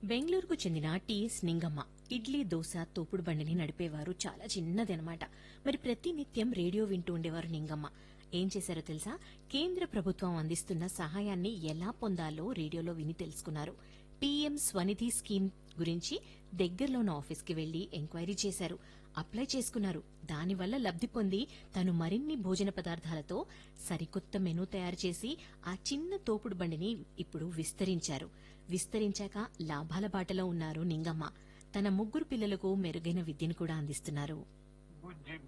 బెంగళూరుకు చెందిన టీఎస్ నింగమ్మ ఇడ్లీ దోశ తోపుడు బండిని నడిపేవారు చాలా చిన్నది అనమాట మరి ప్రతి నిత్యం రేడియో వింటూ ఉండేవారు నింగమ్మ ఏం చేశారో తెలుసా కేంద్ర ప్రభుత్వం అందిస్తున్న సహాయాన్ని ఎలా పొందాలో రేడియోలో విని తెలుసుకున్నారు పీఎం స్వనిధి స్కీమ్ గురించి దగ్గరలో ఉన్న ఆఫీస్కి వెళ్లి ఎంక్వైరీ చేశారు అప్లై చేసుకున్నారు దానివల్ల లబ్ధి పొంది తను మరిన్ని భోజన పదార్థాలతో సరికొత్త మెనూ తయారు చేసి ఆ చిన్న తోపుడు బండిని ఇప్పుడు విస్తరించారు విస్తరించాక లాభాల బాటలో ఉన్నారు నింగమ్మ తన ముగ్గురు పిల్లలకు మెరుగైన విద్యను కూడా అందిస్తున్నారు బుజ్జి